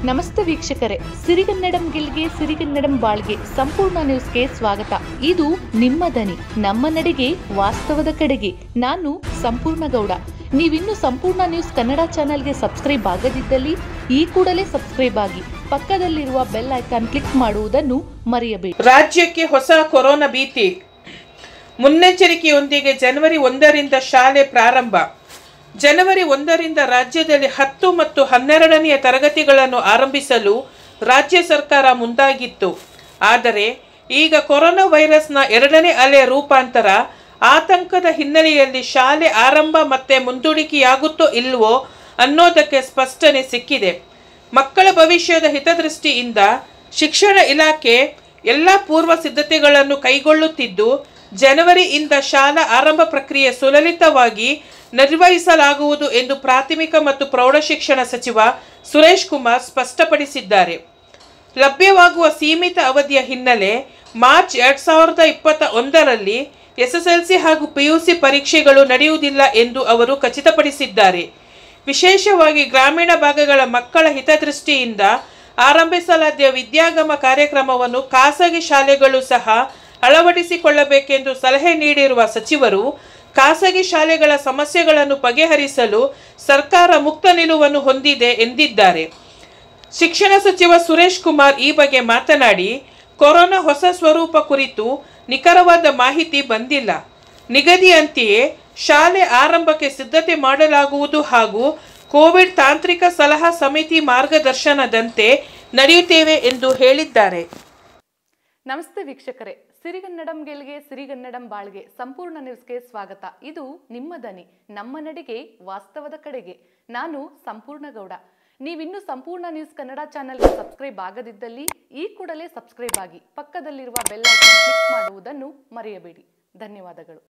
ನಮಸ್ತೆ ವೀಕ್ಷಕರೇ ಸಿರಿಗನ್ನಡಂ ಗೆಲ್ಗೆ ಸಿರಿಗನ್ನಡಂ ಬಾಳ್ಗೆ ಸಂಪೂರ್ಣ ನ್ಯೂಸ್ಗೆ ಸ್ವಾಗತ ಇದು ನಿಮ್ಮ ದನಿ ನಮ್ಮ ನಡೆಗೆ ವಾಸ್ತವದ ಕಡೆಗೆ ನಾನು ಸಂಪೂರ್ಣ ಗೌಡ ನೀವಿನ್ನು ಸಂಪೂರ್ಣ ನ್ಯೂಸ್ ಕನ್ನಡ ಚಾನೆಲ್ಗೆ ಸಬ್ಸ್ಕ್ರೈಬ್ ಆಗದಿದ್ದಲ್ಲಿ ಈ ಕೂಡಲೇ ಸಬ್ಸ್ಕ್ರೈಬ್ ಆಗಿ ಪಕ್ಕದಲ್ಲಿರುವ ಬೆಲ್ ಐಕಾನ್ ಕ್ಲಿಕ್ ಮಾಡುವುದನ್ನು ಮರೆಯಬೇಡಿ ರಾಜ್ಯಕ್ಕೆ ಹೊಸ ಕೊರೋನಾ ಭೀತಿ ಮುನ್ನೆಚ್ಚರಿಕೆಯೊಂದಿಗೆ ಜನವರಿ ಒಂದರಿಂದ ಶಾಲೆ ಪ್ರಾರಂಭ ಜನವರಿ ಒಂದರಿಂದ ರಾಜ್ಯದಲ್ಲಿ ಹತ್ತು ಮತ್ತು ಹನ್ನೆರಡನೆಯ ತರಗತಿಗಳನ್ನು ಆರಂಭಿಸಲು ರಾಜ್ಯ ಸರ್ಕಾರ ಮುಂದಾಗಿತ್ತು ಆದರೆ ಈಗ ಕೊರೋನಾ ವೈರಸ್ನ ಎರಡನೇ ಅಲೆ ರೂಪಾಂತರ ಆತಂಕದ ಹಿನ್ನೆಲೆಯಲ್ಲಿ ಶಾಲೆ ಆರಂಭ ಮತ್ತೆ ಮುಂದೂಡಿಕೆಯಾಗುತ್ತೋ ಇಲ್ವೋ ಅನ್ನೋದಕ್ಕೆ ಸ್ಪಷ್ಟನೆ ಸಿಕ್ಕಿದೆ ಮಕ್ಕಳ ಭವಿಷ್ಯದ ಹಿತದೃಷ್ಟಿಯಿಂದ ಶಿಕ್ಷಣ ಇಲಾಖೆ ಎಲ್ಲ ಪೂರ್ವ ಸಿದ್ಧತೆಗಳನ್ನು ಕೈಗೊಳ್ಳುತ್ತಿದ್ದು ಜನವರಿಯಿಂದ ಶಾಲಾ ಆರಂಭ ಪ್ರಕ್ರಿಯೆ ಸುಲಲಿತವಾಗಿ ನಿರ್ವಹಿಸಲಾಗುವುದು ಎಂದು ಪ್ರಾಥಮಿಕ ಮತ್ತು ಪ್ರೌಢಶಿಕ್ಷಣ ಸಚಿವ ಸುರೇಶ್ ಕುಮಾರ್ ಸ್ಪಷ್ಟಪಡಿಸಿದ್ದಾರೆ ಲಭ್ಯವಾಗುವ ಸೀಮಿತ ಅವಧಿಯ ಹಿನ್ನೆಲೆ ಮಾರ್ಚ್ ಎರಡ್ ಸಾವಿರದ ಇಪ್ಪತ್ತ ಒಂದರಲ್ಲಿ ಎಸ್ಎಸ್ಎಲ್ಸಿ ಹಾಗೂ ಪಿಯುಸಿ ಪರೀಕ್ಷೆಗಳು ನಡೆಯುವುದಿಲ್ಲ ಎಂದು ಅವರು ಖಚಿತಪಡಿಸಿದ್ದಾರೆ ವಿಶೇಷವಾಗಿ ಗ್ರಾಮೀಣ ಭಾಗಗಳ ಮಕ್ಕಳ ಹಿತದೃಷ್ಟಿಯಿಂದ ಆರಂಭಿಸಲಾದ ವಿದ್ಯಾಗಮ ಕಾರ್ಯಕ್ರಮವನ್ನು ಖಾಸಗಿ ಶಾಲೆಗಳು ಸಹ ಅಳವಡಿಸಿಕೊಳ್ಳಬೇಕೆಂದು ಸಲಹೆ ನೀಡಿರುವ ಸಚಿವರು ಖಾಸಗಿ ಶಾಲೆಗಳ ಸಮಸ್ಯೆಗಳನ್ನು ಬಗೆಹರಿಸಲು ಸರ್ಕಾರ ಮುಕ್ತ ನಿಲುವನ್ನು ಹೊಂದಿದೆ ಎಂದಿದ್ದಾರೆ ಶಿಕ್ಷಣ ಸಚಿವ ಸುರೇಶ್ ಕುಮಾರ್ ಈ ಬಗ್ಗೆ ಮಾತನಾಡಿ ಕೊರೋನಾ ಹೊಸ ಸ್ವರೂಪ ಕುರಿತು ನಿಖರವಾದ ಮಾಹಿತಿ ಬಂದಿಲ್ಲ ನಿಗದಿಯಂತೆಯೇ ಶಾಲೆ ಆರಂಭಕ್ಕೆ ಸಿದ್ಧತೆ ಮಾಡಲಾಗುವುದು ಹಾಗೂ ಕೋವಿಡ್ ತಾಂತ್ರಿಕ ಸಲಹಾ ಸಮಿತಿ ಮಾರ್ಗದರ್ಶನದಂತೆ ನಡೆಯುತ್ತೇವೆ ಎಂದು ಹೇಳಿದ್ದಾರೆ ನಮಸ್ತೆ ವೀಕ್ಷಕರೇ ಸಿರಿಗನ್ನಡಂ ಗೆಲ್ಗೆ ಸಿರಿಗನ್ನಡಂ ಬಾಳ್ಗೆ ಸಂಪೂರ್ಣ ನ್ಯೂಸ್ಗೆ ಸ್ವಾಗತ ಇದು ನಿಮ್ಮ ದನಿ ನಮ್ಮ ನಡೆಗೆ ವಾಸ್ತವದ ಕಡೆಗೆ ನಾನು ಸಂಪೂರ್ಣ ಗೌಡ ನೀವಿನ್ನೂ ಸಂಪೂರ್ಣ ನ್ಯೂಸ್ ಕನ್ನಡ ಚಾನೆಲ್ಗೆ ಸಬ್ಸ್ಕ್ರೈಬ್ ಆಗದಿದ್ದಲ್ಲಿ ಈ ಕೂಡಲೇ ಸಬ್ಸ್ಕ್ರೈಬ್ ಆಗಿ ಪಕ್ಕದಲ್ಲಿರುವ ಬೆಲ್ ಐಕಾನ್ ಕ್ಲಿಕ್ ಮಾಡುವುದನ್ನು ಮರೆಯಬೇಡಿ ಧನ್ಯವಾದಗಳು